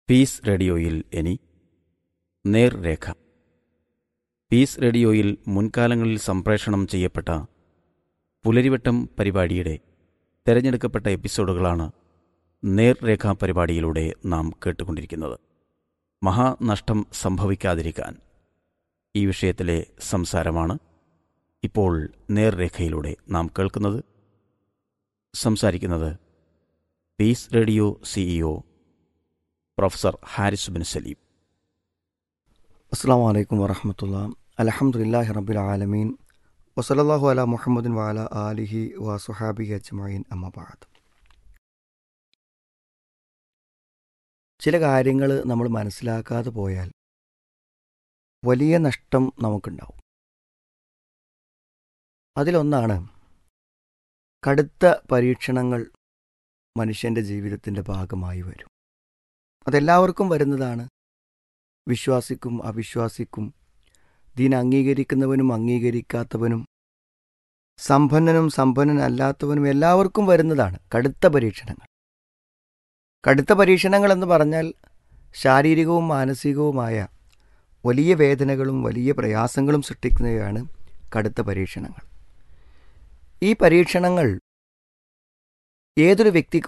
piece റേഡിയോയിൽ ഇനി നേർരേഖ പീസ് റേഡിയോയിൽ മുൻകാലങ്ങളിൽ സംപ്രേഷണം ചെയ്യപ്പെട്ട പുലരിവട്ടം പരിപാടിയുടെ തെരഞ്ഞെടുക്കപ്പെട്ട എപ്പിസോഡുകളാണ് നേർരേഖ പരിപാടിയിലൂടെ നാം കേട്ടുകൊണ്ടിരിക്കുന്നത് മഹാനഷ്ടം സംഭവിക്കാതിരിക്കാൻ ഈ വിഷയത്തിലെ സംസാരമാണ് ഇപ്പോൾ നേർരേഖയിലൂടെ നാം കേൾക്കുന്നത് സംസാരിക്കുന്നത് peace radio CEO professor Haris bin Saleem അസ്സാം വലൈക്കും വറഹമത്തുള്ള അലഹമുല്ലാഹി റബ്ബിൽ ആലമീൻ വസലല്ലാഹു അല മുഹമ്മദിൻ വാല ആലിഹി വസുഹാബി അജ്മീൻ അമ്മബാദ് ചില കാര്യങ്ങൾ നമ്മൾ മനസ്സിലാക്കാതെ പോയാൽ വലിയ നഷ്ടം നമുക്കുണ്ടാവും അതിലൊന്നാണ് കടുത്ത പരീക്ഷണങ്ങൾ മനുഷ്യൻ്റെ ജീവിതത്തിൻ്റെ ഭാഗമായി വരും അതെല്ലാവർക്കും വരുന്നതാണ് വിശ്വാസിക്കും അവിശ്വാസിക്കും ദീൻ അംഗീകരിക്കുന്നവനും അംഗീകരിക്കാത്തവനും സമ്പന്നനും സമ്പന്നനല്ലാത്തവനും എല്ലാവർക്കും വരുന്നതാണ് കടുത്ത പരീക്ഷണങ്ങൾ കടുത്ത പരീക്ഷണങ്ങൾ എന്ന് പറഞ്ഞാൽ ശാരീരികവും മാനസികവുമായ വലിയ വേദനകളും വലിയ പ്രയാസങ്ങളും സൃഷ്ടിക്കുന്നവയാണ് കടുത്ത പരീക്ഷണങ്ങൾ ഈ പരീക്ഷണങ്ങൾ ഏതൊരു വ്യക്തിക്കും